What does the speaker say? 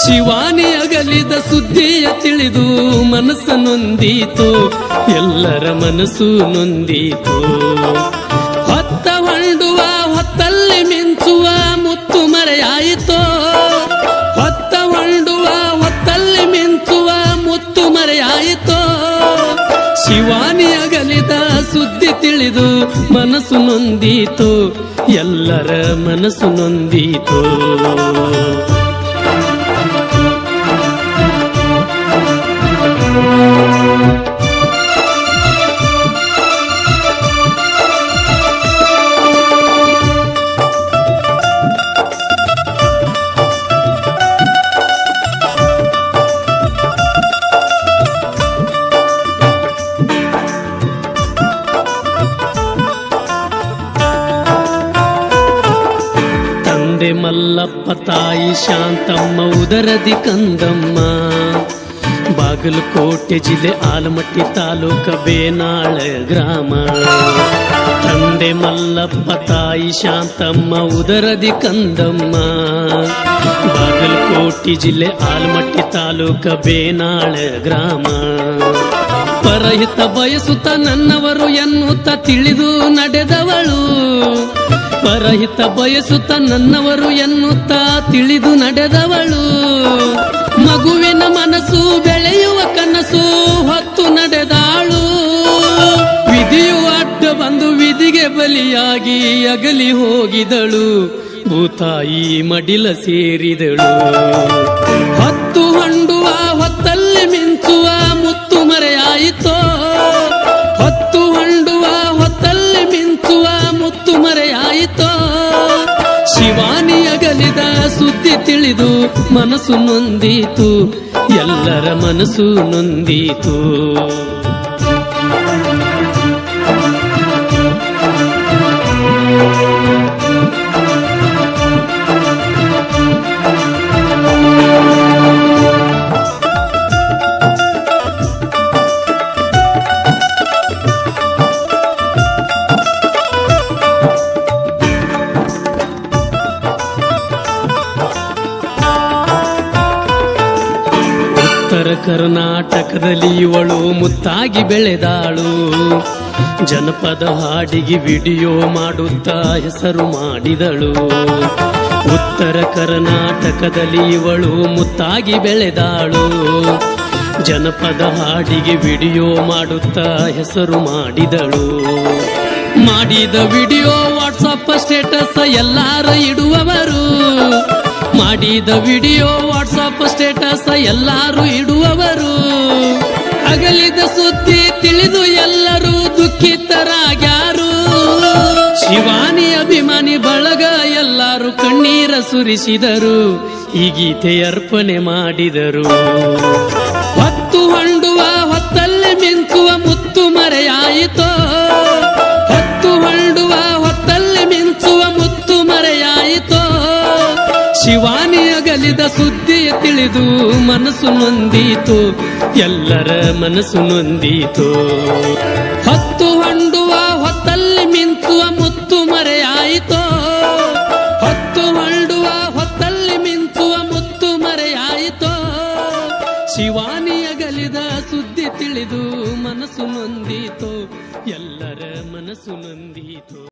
ಶಿವಾನಿ ಅಗಲಿದ ಸುದ್ದಿಯ ತಿಳಿದು ಮನಸ್ಸು ನೊಂದೀತು ಎಲ್ಲರ ಮನಸ್ಸು ನೊಂದೀತು ಹೊತ್ತ ಹೊಂಡುವ ಹೊತ್ತಲ್ಲಿ ಮಿಂಚುವ ಮುತ್ತು ಮರೆಯಾಯಿತೋ ಹೊತ್ತ ಹೊಂಡುವ ಹೊತ್ತಲ್ಲಿ ಮಿಂಚುವ ಮುತ್ತು ಮರೆಯಾಯಿತೋ ಶಿವಾನಿ ಅಗಲಿದ ಸುದ್ದಿ ತಿಳಿದು ಮನಸ್ಸು ನೊಂದೀತು ಎಲ್ಲರ ಮನಸ್ಸು ನೊಂದೀತು ತಂದೆ ಮಲ್ಲಪ್ಪ ತಾಯಿ ಶಾಂತಮ್ಮ ಉದರದಿ ಕಂದಮ್ಮ ಬಾಗಲಕೋಟೆ ಜಿಲ್ಲೆ ಆಲಮಟ್ಟಿ ತಾಲೂಕ ಬೇನಾಳ ಗ್ರಾಮ ತಂದೆ ಮಲ್ಲಪ್ಪ ತಾಯಿ ಶಾಂತಮ್ಮ ಉದರದಿ ಕಂದಮ್ಮ ಬಾಗಲಕೋಟೆ ಜಿಲ್ಲೆ ಆಲಮಟ್ಟಿ ತಾಲೂಕ ಬೇನಾಳ ಗ್ರಾಮ ಪರಹಿತ ಬಯಸುತ್ತ ನನ್ನವರು ಎನ್ನುತ್ತ ತಿಳಿದು ನಡೆದವಳು ಪರಹಿತ ಬಯಸುತ್ತ ನನ್ನವರು ಎನ್ನುತ್ತ ತಿಳಿದು ನಡೆದವಳು ಮಗುವಿನ ಮನಸ್ಸು ಬೆಳೆಯುವ ಕನಸು ಹೊತ್ತು ನಡೆದಾಳು ವಿಧಿಯು ಅಡ್ಡ ಬಂದು ವಿಧಿಗೆ ಬಲಿಯಾಗಿ ಅಗಲಿ ಹೋಗಿದಳು ಭೂತಾಯಿ ಮಡಿಲ ಸೇರಿದಳು ಹತ್ತು ಹೊಂಡುವ ಹೊತ್ತಲ್ಲಿ ಮಿಂಚುವ ಮುತ್ತು ಮರೆಯಾಯಿತೋ ಹೊತ್ತು ಹೊಂಡುವ ಹೊತ್ತಲ್ಲಿ ಮಿಂಚುವ ಮುತ್ತು ಮರೆಯಾಯಿತೋ ಶಿವಾನಿ ಅಗಲಿದ ಸುದ್ದಿ ತಿಳಿದು ಮನಸ್ಸು ನೊಂದೀತು ಎಲ್ಲರ ಮನಸ್ಸು ನೊಂದೀತು ಉತ್ತರ ಕರ್ನಾಟಕದಲ್ಲಿ ಇವಳು ಮುತ್ತಾಗಿ ಬೆಳೆದಾಳು ಜನಪದ ಹಾಡಿಗೆ ವಿಡಿಯೋ ಮಾಡುತ್ತಾ ಹೆಸರು ಮಾಡಿದಳು ಉತ್ತರ ಕರ್ನಾಟಕದಲ್ಲಿ ಇವಳು ಮುತ್ತಾಗಿ ಬೆಳೆದಾಳು ಜನಪದ ಹಾಡಿಗೆ ವಿಡಿಯೋ ಮಾಡುತ್ತಾ ಹೆಸರು ಮಾಡಿದಳು ಮಾಡಿದ ವಿಡಿಯೋ ವಾಟ್ಸಪ್ ಸ್ಟೇಟಸ್ ಎಲ್ಲಾರ ಇಡುವವರು ಮಾಡಿದ ವಿಡಿಯೋ ವಾಟ್ಸಪ್ ಸ್ಟೇಟಸ್ ಎಲ್ಲಾರು ಇಡುವವರು ಅಗಲಿದ ಸುದ್ದಿ ತಿಳಿದು ಎಲ್ಲರೂ ದುಃಖಿತರಾಗ್ಯಾರು ಶಿವಾನಿ ಅಭಿಮಾನಿ ಬಳಗ ಎಲ್ಲಾರು ಕಣ್ಣೀರ ಸುರಿಸಿದರು ಈ ಗೀತೆ ಅರ್ಪಣೆ ಮಾಡಿದರು ಹೊತ್ತು ಹೊಂಡುವ ಹೊತ್ತಲ್ಲಿ ಮಿಂಚುವ ಮುತ್ತು ಮರೆಯಾಯಿತೋ ಹೊತ್ತು ಹೊಂಡುವ ಹೊತ್ತಲ್ಲಿ ಮಿಂಚುವ ಮುತ್ತು ಮರೆಯಾಯಿತೋ ಶಿವಾನಿ ಅಗಲಿದ ಸುದ್ದಿಯ ತಿಳಿದು ಮನಸ್ಸು ನೊಂದೀತು ಎಲ್ಲರ ಮನಸ್ಸು ನೊಂದೀತು ಹೊತ್ತು ಹೊಂಡುವ ಹೊತ್ತಲ್ಲಿ ಮಿಂಚುವ ಮುತ್ತು ಮರೆಯಾಯಿತೋ ಹೊತ್ತು ಹೊಂಡುವ ಹೊತ್ತಲ್ಲಿ ಮಿಂಚುವ ಮುತ್ತು ಮರೆಯಾಯಿತೋ ಶಿವಾನಿ ಅಗಲಿದ ಸುದ್ದಿ ತಿಳಿದು ಮನಸ್ಸು ನೊಂದೀತು ಎಲ್ಲರ ಮನಸ್ಸು ನೊಂದೀತು